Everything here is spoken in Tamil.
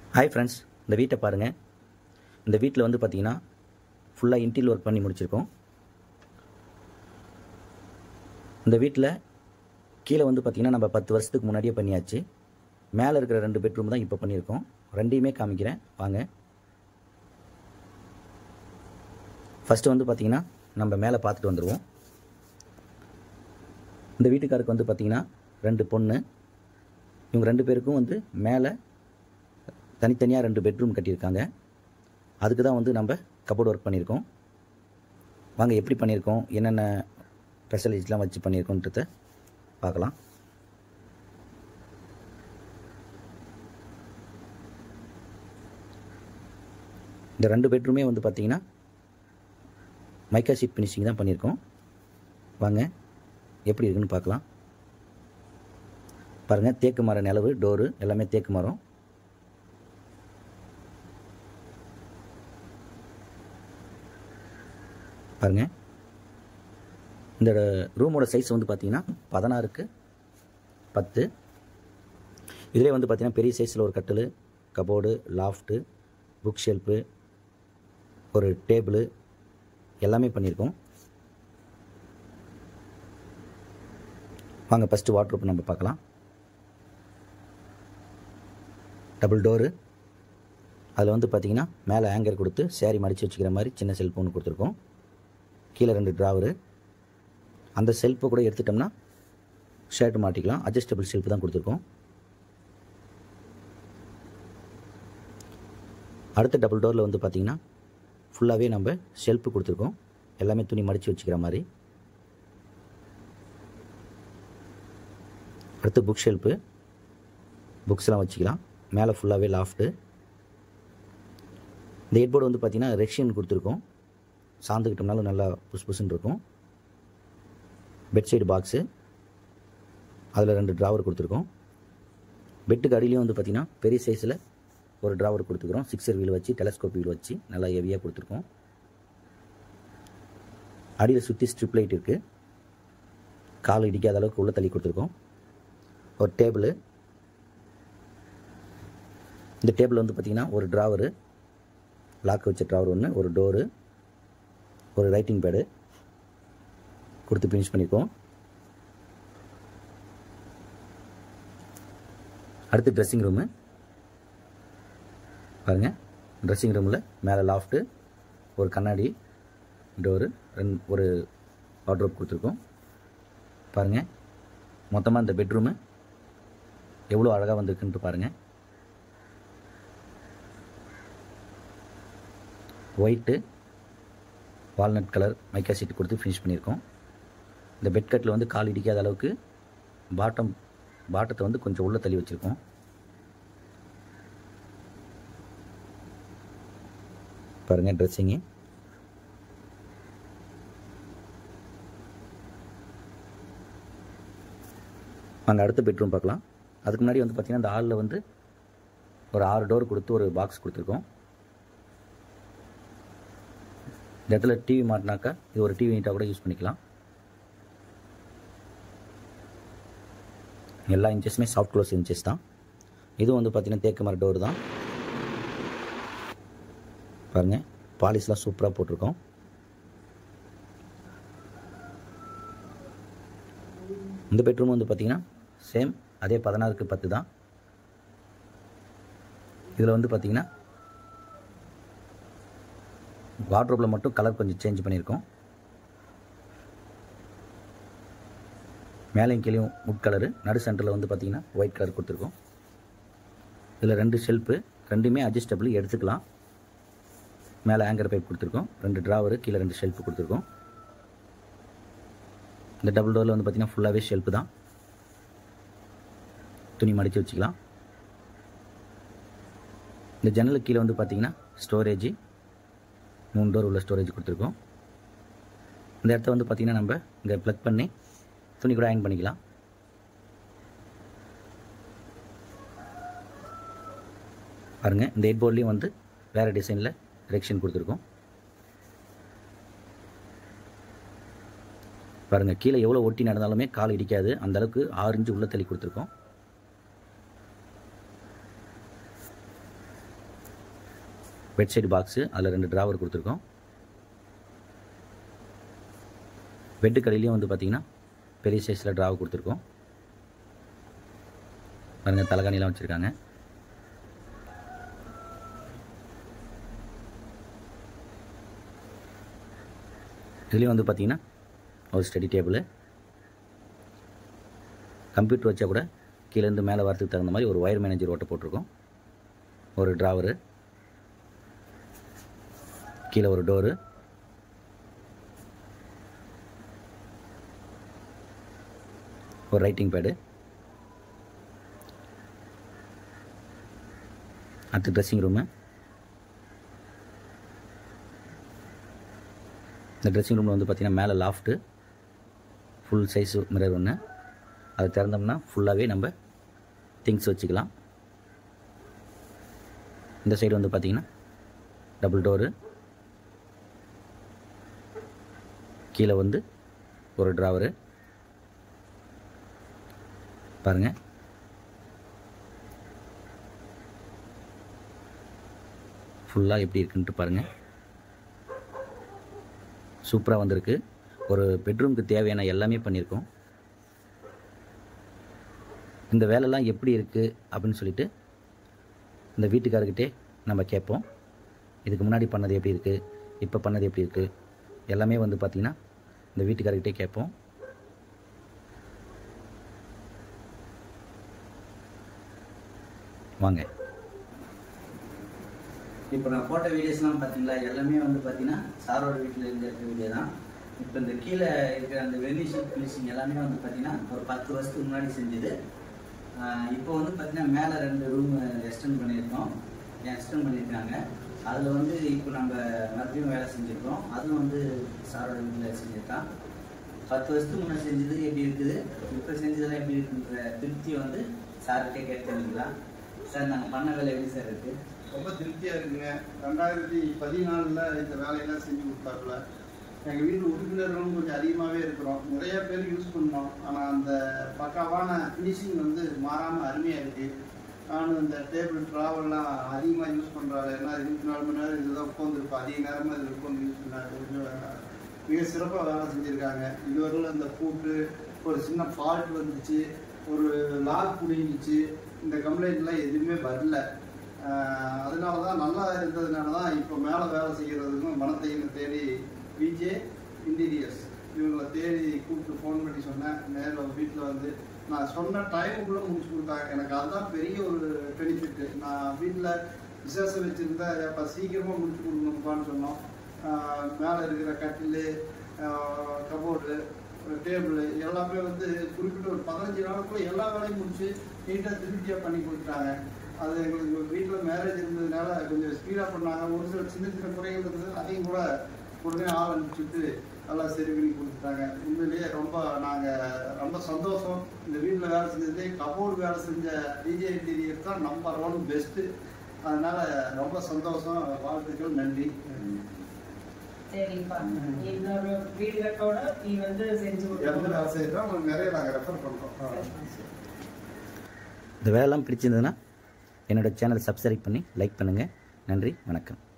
ஹாய் ஃப்ரெண்ட்ஸ் இந்த வீட்டை பாருங்கள் இந்த வீட்டில் வந்து பார்த்தீங்கன்னா ஃபுல்லாக இன்டீரியல் ஒர்க் பண்ணி முடிச்சிருக்கோம் இந்த வீட்டில் கீழே வந்து பார்த்தீங்கன்னா நம்ம பத்து வருஷத்துக்கு முன்னாடியே பண்ணியாச்சு மேலே இருக்கிற ரெண்டு பெட்ரூம் தான் இப்போ பண்ணியிருக்கோம் ரெண்டையுமே காமிக்கிறேன் வாங்க ஃபஸ்ட்டு வந்து பார்த்தீங்கன்னா நம்ம மேலே பார்த்துட்டு வந்துடுவோம் இந்த வீட்டுக்காருக்கு வந்து பார்த்தீங்கன்னா ரெண்டு பொண்ணு இவங்க ரெண்டு பேருக்கும் வந்து மேலே தனித்தனியாக ரெண்டு பெட்ரூம் கட்டியிருக்காங்க அதுக்கு தான் வந்து நம்ம கபோர்ட் ஒர்க் பண்ணியிருக்கோம் வாங்க எப்படி பண்ணியிருக்கோம் என்னென்ன ஃபெசிலிட்டிஸ்லாம் வச்சு பண்ணியிருக்கோன்றத பார்க்கலாம் இந்த ரெண்டு பெட்ரூமே வந்து பார்த்தீங்கன்னா மைக்கா ஷீட் ஃபினிஷிங் தான் பண்ணியிருக்கோம் வாங்க எப்படி இருக்குன்னு பார்க்கலாம் பாருங்கள் தேக்கு மரம் நிலவு டோரு எல்லாமே தேக்கு மரம் பாருங்க இந்த ரூமோட சைஸ் வந்து பார்த்தீங்கன்னா பதினாறுக்கு பத்து இதிலே வந்து பார்த்தீங்கன்னா பெரிய சைஸில் ஒரு கட்டில் கபோர்டு லாஃப்ட்டு புக் ஷெல்ஃபு ஒரு டேபிள் எல்லாமே பண்ணியிருக்கோம் வாங்க ஃபஸ்ட்டு வாட்ரூப் நம்ம பார்க்கலாம் டபுள் டோரு அதில் வந்து பார்த்தீங்கன்னா மேலே ஆங்கர் கொடுத்து சேரீ மடித்து வச்சுக்கிற மாதிரி சின்ன செல்ஃப் ஒன்று கொடுத்துருக்கோம் கீழே ரெண்டு ட்ராவரு அந்த செல்ஃபை கூட எடுத்துட்டோம்னா ஷர்ட் மாட்டிக்கலாம் அட்ஜஸ்டபிள் செல்ஃப் தான் கொடுத்துருக்கோம் அடுத்த டபுள் டோரில் வந்து பார்த்திங்கன்னா ஃபுல்லாகவே நம்ம ஷெல்ஃபு கொடுத்துருக்கோம் எல்லாமே துணி மடித்து வச்சுக்கிற மாதிரி அடுத்து புக் ஷெல்ஃபு புக்ஸ்லாம் வச்சுக்கலாம் மேலே ஃபுல்லாகவே லாஃப்ட்டு இந்த ஹெட்போர்டு வந்து பார்த்திங்கன்னா ரெக்ஷன் கொடுத்துருக்கோம் சார்ந்துக்கிட்டோம்னாலும் நல்லா புஸ் புஸ்ன்னு இருக்கும் பெட் சைடு பாக்ஸு அதில் ரெண்டு ட்ராவர் கொடுத்துருக்கோம் பெட்டுக்கு அடியிலையும் வந்து பார்த்திங்கன்னா பெரிய சைஸில் ஒரு ட்ராவர் கொடுத்துருக்குறோம் சிக்ஸர் வீல் வச்சு டெலஸ்கோப் வீல் வச்சு நல்லா ஹெவியாக கொடுத்துருக்கோம் அடியில் சுற்றி ஸ்ட்ரிப் லைட் இருக்குது கால் இடிக்காத அளவுக்கு உள்ள தள்ளி கொடுத்துருக்கோம் ஒரு டேபிள் இந்த டேபிள் வந்து பார்த்திங்கன்னா ஒரு ட்ராவரு லாக் வச்ச ட்ராவர் ஒன்று ஒரு டோரு ஒரு ரைட்டிங் பேடு கொடுத்து ஃபினிஷ் பண்ணியிருக்கோம் அடுத்து ட்ரெஸ்ஸிங் ரூமு பாருங்கள் ட்ரெஸ்ஸிங் ரூமில் மேலே லாஃப்ட்டு ஒரு கண்ணாடி டோரு ரெண்டு ஒரு வாட்ரோப் கொடுத்துருக்கோம் பாருங்கள் மொத்தமாக இந்த பெட்ரூமு எவ்வளோ அழகாக வந்திருக்குன்ட்டு பாருங்கள் white walnut colour mica sheet கொடுத்து ஃபினிஷ் பண்ணியிருக்கோம் இந்த பெட் கட்டில் வந்து கால் இடிக்காத அளவுக்கு பாட்டம் பாட்டத்தை வந்து கொஞ்சம் உள்ளே தள்ளி வச்சுருக்கோம் பாருங்கள் ட்ரெஸ்ஸிங்கு நாங்கள் அடுத்த பெட்ரூம் பார்க்கலாம் அதுக்கு முன்னாடி வந்து பார்த்திங்கன்னா இந்த ஹாலில் வந்து ஒரு ஆறு டோர் கொடுத்து ஒரு பாக்ஸ் கொடுத்துருக்கோம் இந்த இடத்துல டிவி மாட்டினாக்கா இது ஒரு டிவி நீட்டாக கூட யூஸ் பண்ணிக்கலாம் எல்லா இன்ச்சஸுமே சாஃப்ட் க்ளோஸ் இன்ச்சஸ் தான் இதுவும் வந்து பார்த்திங்கன்னா தேக்கு மர டோர் தான் பாருங்கள் பாலிஷ்லாம் சூப்பராக போட்டிருக்கோம் இந்த பெட்ரூம் வந்து பார்த்திங்கன்னா சேம் அதே பதினாறுக்கு பத்து தான் இதில் வந்து பார்த்திங்கன்னா வாட்ரோப்பில் மட்டும் கலர் கொஞ்சம் சேஞ்ச் பண்ணியிருக்கோம் மேலேயும் கீழேயும் முட் கலரு நடு சென்டரில் வந்து பார்த்திங்கன்னா ஒயிட் கலர் கொடுத்துருக்கோம் இதில் ரெண்டு ஷெல்ஃபு ரெண்டுமே அட்ஜஸ்டபிள் எடுத்துக்கலாம் மேலே ஆங்கர் பைப் கொடுத்துருக்கோம் ரெண்டு ட்ராவரு கீழே ரெண்டு ஷெல்ஃபு கொடுத்துருக்கோம் இந்த டபுள் டோரில் வந்து பார்த்திங்கன்னா ஃபுல்லாகவே ஷெல்ஃபு தான் துணி மடித்து வச்சுக்கலாம் இந்த ஜன்னலுக்கு கீழே வந்து பார்த்திங்கன்னா ஸ்டோரேஜு மூணு டோர் உள்ள ஸ்டோரேஜ் கொடுத்துருக்கோம் இந்த இடத்த வந்து பார்த்திங்கன்னா நம்ம இங்கே ப்ளக் பண்ணி துணி கூட ஹேங் பண்ணிக்கலாம் பாருங்கள் இந்த ஹெட் போர்ட்லேயும் வந்து வேறு டிசைனில் ரெக்ஷன் கொடுத்துருக்கோம் பாருங்கள் கீழே எவ்வளோ ஒட்டி நடந்தாலுமே கால் இடிக்காது அந்த அளவுக்கு ஆறு இன்ச்சு உள்ள தள்ளி கொடுத்துருக்கோம் பெட் சைடு பாக்ஸு அதில் ரெண்டு ட்ராவர் கொடுத்துருக்கோம் பெட்டு கடையிலையும் வந்து பார்த்தீங்கன்னா பெரிய சைஸில் ட்ராவர் கொடுத்துருக்கோம் பாருங்கள் தலைகாணிலாம் வச்சுருக்காங்க இதுலேயும் வந்து பார்த்தீங்கன்னா ஒரு ஸ்டடி டேபிள் கம்ப்யூட்டர் வச்சா கூட கீழேருந்து மேலே வரதுக்கு தகுந்த மாதிரி ஒரு ஒயர் மேனேஜர் ஓட்ட போட்டிருக்கோம் ஒரு ட்ராவரு கீழே ஒரு டோரு ஒரு ரைட்டிங் பேடு அடுத்து ட்ரெஸ்ஸிங் ரூமு இந்த ட்ரெஸ்ஸிங் ரூமில் வந்து பார்த்திங்கன்னா மேலே லாஃப்ட்டு ஃபுல் சைஸ் மிரர் ஒன்று அதை திறந்தோம்னா ஃபுல்லாகவே நம்ம திங்ஸ் வச்சுக்கலாம் இந்த சைடு வந்து பார்த்திங்கன்னா டபுள் டோரு கீழே வந்து ஒரு ட்ராவரு பாருங்கள் ஃபுல்லாக எப்படி இருக்குன்ட்டு பாருங்கள் சூப்பராக வந்திருக்கு ஒரு பெட்ரூமுக்கு தேவையான எல்லாமே பண்ணியிருக்கோம் இந்த வேலைலாம் எப்படி இருக்குது அப்படின்னு சொல்லிட்டு இந்த வீட்டுக்காரர்கிட்டே நம்ம கேட்போம் இதுக்கு முன்னாடி பண்ணது எப்படி இருக்குது இப்போ பண்ணது எப்படி இருக்குது எல்லாமே வந்து பார்த்திங்கன்னா இந்த வீட்டுக்காரர்கிட்டே கேட்போம் வாங்க இப்போ நான் போட்ட வீடியோஸ்லாம் பார்த்தீங்களா எல்லாமே வந்து பார்த்தீங்கன்னா சாரோட வீட்டில் இருந்து இருக்க வீடியோ தான் இப்போ இந்த கீழே இருக்கிற அந்த வெர்னிஷிங் ஃபினிஷிங் எல்லாமே வந்து பார்த்தீங்கன்னா ஒரு பத்து வருஷத்துக்கு முன்னாடி செஞ்சது ஆஹ் இப்போ வந்து பார்த்தீங்கன்னா மேலே ரெண்டு ரூம் எக்ஸ்டெண்ட் பண்ணியிருக்கோம் எக்ஸ்டெண்ட் பண்ணியிருக்காங்க அதில் வந்து இப்போ நம்ம மறுபடியும் வேலை செஞ்சுருக்கோம் அதுவும் வந்து சாரோட வீட்டில் செஞ்சுருக்கான் பத்து வருஷத்துக்கு முன்னாடி செஞ்சது எப்படி இருக்குது இப்போ செஞ்சதெல்லாம் எப்படி இருக்குன்ற திருப்தியை வந்து சார்கிட்டே கேட்டு தெரிஞ்சுக்கலாம் சார் நாங்கள் பண்ண வேலை எப்படி சார் இருக்குது ரொம்ப திருப்தியா இருக்குங்க ரெண்டாயிரத்தி பதினாலில் இந்த வேலையெல்லாம் செஞ்சு கொடுத்தாப்புல எங்கள் வீட்டு உறுப்பினர்களும் கொஞ்சம் அதிகமாகவே இருக்கிறோம் நிறைய பேர் யூஸ் பண்ணோம் ஆனால் அந்த பக்காவான ஃபினிஷிங் வந்து மாறாமல் அருமையாக இருக்கு நானும் இந்த டேபிள் ட்ராவல்லாம் அதிகமாக யூஸ் பண்ணுறாங்க ஏன்னா இருபத்தி நாலு மணி நேரம் இதுதான் உட்காந்துருப்போம் அதிக நேரமாக இதில் உட்காந்து யூஸ் பண்ணாங்க கொஞ்சம் மிக சிறப்பாக வேலை செஞ்சுருக்காங்க இதுவரையிலும் இந்த பூட்டு ஒரு சின்ன ஃபால்ட் வந்துச்சு ஒரு லாக் பிடிங்கிச்சு இந்த கம்ப்ளைண்ட்லாம் எதுவுமே வரல ஆஹ் அதனால தான் நல்லா இருந்ததுனால தான் இப்போ மேலே வேலை செய்கிறதுக்கும் மனத்தையும் தேடி விஜே இன்டீரியர்ஸ் இவங்களை தேடி கூப்பிட்டு ஃபோன் பண்ணி சொன்னேன் நேரில் வீட்டில் வந்து நான் சொன்ன டைமுக்குள்ளே முடிச்சு கொடுத்தாங்க எனக்கு அதுதான் பெரிய ஒரு பெனிஃபிட்டு நான் வீட்டில் விசேஷம் வச்சுருந்தேன் அப்போ சீக்கிரமாக முடிச்சு கொடுக்கணும்ப்பான்னு சொன்னோம் மேலே இருக்கிற கட்டில் கபோர்டு டேபிள் எல்லாமே வந்து குறிப்பிட்ட ஒரு பதினஞ்சு நாளுக்குள்ள எல்லா வேலையும் முடிச்சு நீட்டாக திருப்தியாக பண்ணி கொடுத்தாங்க அது எங்களுக்கு வீட்டில் மேரேஜ் இருந்ததுனால கொஞ்சம் ஸ்பீடாக பண்ணாங்க ஒரு சில சின்ன சின்ன குறைகள் இருந்தது அதையும் கூட உடனே ஆள் அனுப்பிச்சுட்டு எல்லாம் சரி பண்ணி கொடுத்துட்டாங்க உண்மையிலேயே ரொம்ப நாங்கள் ரொம்ப சந்தோஷம் இந்த வீட்டில் வேலை செஞ்சதே கபோர்டு வேலை செஞ்ச டிஜே இன்டீரியர் தான் நம்பர் ஒன் பெஸ்ட்டு அதனால ரொம்ப சந்தோஷம் வாழ்த்துக்கள் நன்றி சரிப்பா இன்னொரு வீடு கட்டோட நீ வந்து செஞ்சு எந்த கொடுக்கணும் வேலை செய்யறோம் உங்களுக்கு நிறைய நாங்கள் ரெஃபர் பண்ணுறோம் இந்த வேலைலாம் பிடிச்சிருந்ததுன்னா என்னோட சேனலை சப்ஸ்கிரைப் பண்ணி லைக் பண்ணுங்கள் நன்றி வணக்கம்